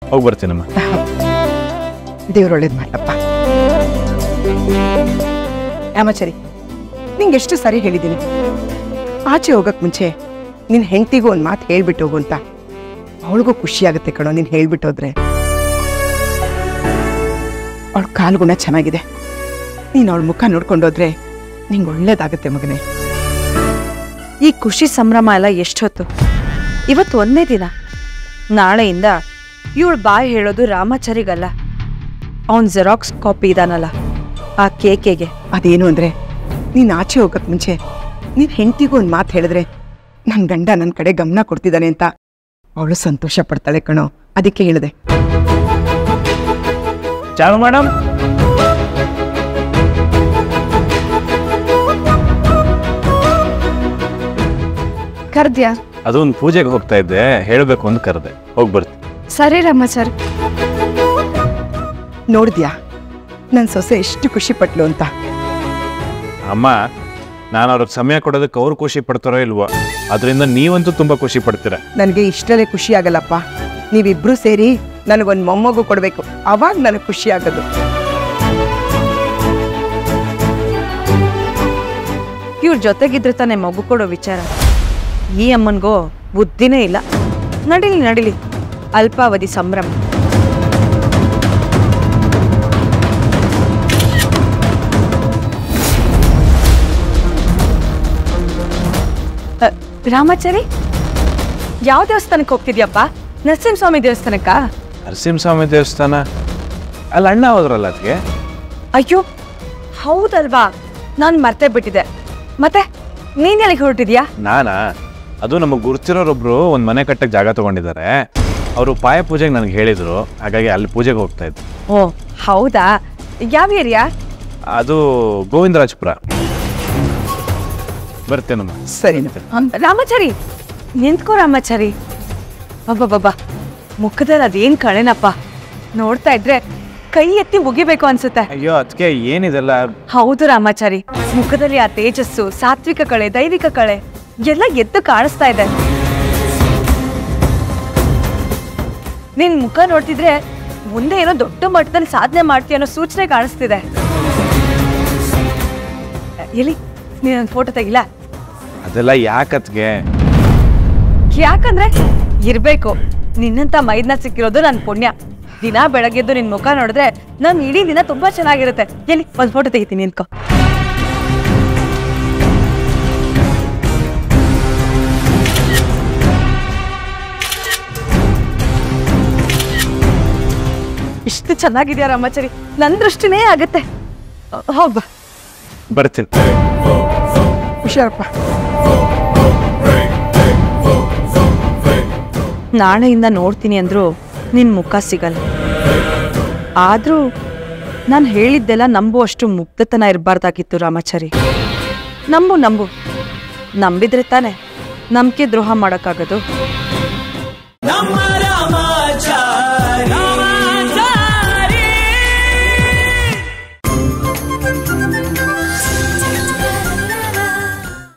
ಹೋಗಿ ಬರ್ತೀನಮ್ಮ ದೇವ್ರ ಒಳ್ಳೇದು ಮಾಡಪ್ಪ ರಾಮಾಚಾರಿ ನಿಂಗೆ ಎಷ್ಟು ಸರಿ ಹೇಳಿದ್ದೀನಿ ಆಚೆ ಹೋಗಕ್ ಮುಂಚೆ ನಿನ್ನ ಹೆಂಡತಿಗೂ ಒಂದು ಮಾತು ಹೇಳ್ಬಿಟ್ಟು ಹೋಗು ಅಂತ ಅವಳಿಗೂ ಖುಷಿ ಆಗುತ್ತೆ ಕಣೋ ನೀನು ಹೇಳ್ಬಿಟ್ಟು ಹೋದ್ರೆ ಅವಳ ಕಾಲ್ಗುಣ ಚೆನ್ನಾಗಿದೆ ನೀನು ಅವಳ ಮುಖ ನೋಡ್ಕೊಂಡೋದ್ರೆ ನಿಂಗೆ ಒಳ್ಳೇದಾಗುತ್ತೆ ಮಗನೇ ಈ ಖುಷಿ ಸಂಭ್ರಮ ಎಲ್ಲ ಎಷ್ಟೊತ್ತು ಇವತ್ತು ಒಂದೇ ದಿನ ನಾಳೆಯಿಂದ ಇವಳು ಬಾಯಿ ಹೇಳೋದು ರಾಮಾಚಾರಿಗಲ್ಲ ಅವನ್ ಜೆರಾಕ್ಸ್ ಕಾಪಿ ಇದಾನಲ್ಲ ಆ ಕೇಕೆಗೆ ಅದೇನು ಅಂದ್ರೆ ನೀನು ಆಚೆ ಹೋಗಕ್ ಮುಂಚೆ ನೀನು ಹೆಂಡತಿಗೂ ಒಂದು ಮಾತು ಹೇಳಿದ್ರೆ ನನ್ನ ಗಂಡ ನನ್ನ ಕಡೆ ಗಮನ ಕೊಡ್ತಿದ್ದಾನೆ ಅಂತ ಅವಳು ಸಂತೋಷ ಪಡ್ತಾಳೆ ಕಣೋ ಅದಕ್ಕೆ ಹೇಳಿದೆ ಚಾಲು ಮೇಡಮ್ ಕರ್ದ್ಯಾ ಅದೊಂದು ಪೂಜೆಗೆ ಹೋಗ್ತಾ ಇದ್ದೆ ಹೇಳಬೇಕು ಅಂತ ಕರೆದೆ ಹೋಗಿ ಬರ್ತೀನಿ ಸರಿ ರಾಮಾಚಾರಿ ನೋಡಿದ್ಯಾ ನನ್ನ ಸೊಸೆ ಎಷ್ಟು ಖುಷಿ ಪಟ್ಲು ಅಂತ ಅಮ್ಮ ನಾನು ಅವ್ರಿಗೆ ಸಮಯ ಕೊಡೋದಕ್ಕೆ ಅವ್ರು ಖುಷಿ ಪಡ್ತಾರೋ ಇಲ್ವೋ ಅದರಿಂದ ನೀವಂತೂ ತುಂಬ ಖುಷಿ ಪಡ್ತೀರ ನನಗೆ ಇಷ್ಟಲ್ಲೇ ಖುಷಿ ಆಗಲ್ಲಪ್ಪ ನೀವಿಬ್ರು ಸೇರಿ ನನಗೊಂದು ಮೊಮ್ಮಗು ಕೊಡಬೇಕು ಅವಾಗ ನನಗೆ ಖುಷಿ ಆಗೋದು ಇವ್ರ ಜೊತೆಗಿದ್ರೆ ತಾನೇ ಮಗು ಕೊಡೋ ವಿಚಾರ ಈ ಅಮ್ಮನ್ಗೋ ಬುದ್ಧಿನೇ ಇಲ್ಲ ನಡಿಲಿ ನಡಿಲಿ ಅಲ್ಪಾವಧಿ ಸಂಭ್ರಮ ಅ, ರಾಮಾಚಾರಿ ಯಾವ ದೇವಸ್ಥಾನಕ್ಕೆ ಹೋಗ್ತಿದ್ಯಪ್ಪ ನರಸಿಂಹಸ್ವಾಮಿ ದೇವಸ್ಥಾನಕ್ಕ ನರಸಿಂಹಸ್ವಾಮಿ ದೇವಸ್ಥಾನ ಅಲ್ಲಿ ಅಣ್ಣ ಹೋದ್ರಲ್ಲ ಅದಕ್ಕೆ ಅಯ್ಯೋ ಹೌದಲ್ವಾ ನಾನು ಮರ್ತೇ ಬಿಟ್ಟಿದ್ದೆ ಮತ್ತೆ ನೀನ್ ಎಲ್ಲಿಗೆ ಹೊರಟಿದ್ಯಾ ನಾನಾ ಅದು ನಮಗೆ ಗುರ್ತಿರೋರೊಬ್ರು ಒಂದು ಮನೆ ಕಟ್ಟಕ್ಕೆ ಜಾಗ ತಗೊಂಡಿದ್ದಾರೆ ಅವರು ಪಾಯ ಪೂಜೆಗೆ ನನಗೆ ಹೇಳಿದರು ಹಾಗಾಗಿ ಅಲ್ಲಿ ಪೂಜೆಗೆ ಹೋಗ್ತಾ ಇದ್ದೆ ಓ ಹೌದಾ ಯಾವ ಏರಿಯಾ ಅದು ಗೋವಿಂದರಾಜಪುರ ಬರ್ತೇನಮ್ಮ ಸರಿನಾ ರಾಮಾಚಾರಿ ನಿಂತ್ಕೋ ರಾಮಾಚಾರಿ ಬಾಬಾ ಮುಖದಲ್ಲಿ ಅದೇನ್ ಕಳೆನಪ್ಪ ನೋಡ್ತಾ ಇದ್ರೆ ಕೈ ಎತ್ತಿ ಮುಗಿಬೇಕು ಅನ್ಸುತ್ತೆ ಅಯ್ಯೋ ಅದಕ್ಕೆ ಏನಿದೆಲ್ಲ ಹೌದು ರಾಮಾಚಾರಿ ಮುಖದಲ್ಲಿ ಆ ತೇಜಸ್ಸು ಸಾತ್ವಿಕ ಕಳೆ ದೈವಿಕ ಕಳೆ ಎಲ್ಲ ಎದ್ದು ಕಾಣಿಸ್ತಾ ಇದೆ ನಿನ್ ಮುಖ ನೋಡ್ತಿದ್ರೆ ಮುಂದೆ ಏನೋ ದೊಡ್ಡ ಮಟ್ಟದಲ್ಲಿ ಸಾಧನೆ ಮಾಡ್ತೀಯ ಅನ್ನೋ ಸೂಚನೆ ಕಾಣಿಸ್ತಿದೆ ಎಲ್ಲಿ ನೀನ್ ಫೋಟೋ ತೆಗಿಲ್ಲ ಅದೆಲ್ಲ ಯಾಕತ್ಗೆ ಯಾಕಂದ್ರೆ ಇರ್ಬೇಕು ನಿನ್ನಂತ ಮೈದ್ನ ಸಿಕ್ಕಿರೋದು ನನ್ ಪುಣ್ಯ ದಿನ ಬೆಳಗ್ಗೆದ್ದು ನಿನ್ ಮುಖ ನೋಡಿದ್ರೆ ನನ್ ಇಡೀ ದಿನ ತುಂಬಾ ಚೆನ್ನಾಗಿರುತ್ತೆ ಎಲ್ಲಿ ಒಂದ್ ಫೋಟೋ ತೆಗಿತೀನಿ ನಿಂತ್ಕೋ ಇಷ್ಟು ಚೆನ್ನಾಗಿದ್ಯಾ ರಾಮಾಚಾರಿ ನನ್ ದೃಷ್ಟಿನೇ ಆಗತ್ತೆ ಹೋಗ್ಬಾ ಬರ್ತೀನಿ ಹುಷಾರಪ್ಪ ನಾಳೆಯಿಂದ ನೋಡ್ತೀನಿ ಅಂದ್ರು ನಿನ್ ಮುಖ ಸಿಗಲ್ಲ ಆದ್ರೂ ನಾನು ಹೇಳಿದ್ದೆಲ್ಲ ನಂಬುವಷ್ಟು ಮುಗ್ಧತನ ಇರಬಾರ್ದಾಗಿತ್ತು ರಾಮಾಚಾರಿ ನಂಬು ನಂಬು ನಂಬಿದ್ರೆ ತಾನೆ ನಂಬಿಕೆ ದ್ರೋಹ ಮಾಡೋಕ್ಕಾಗೋದು ನಮ್ಮ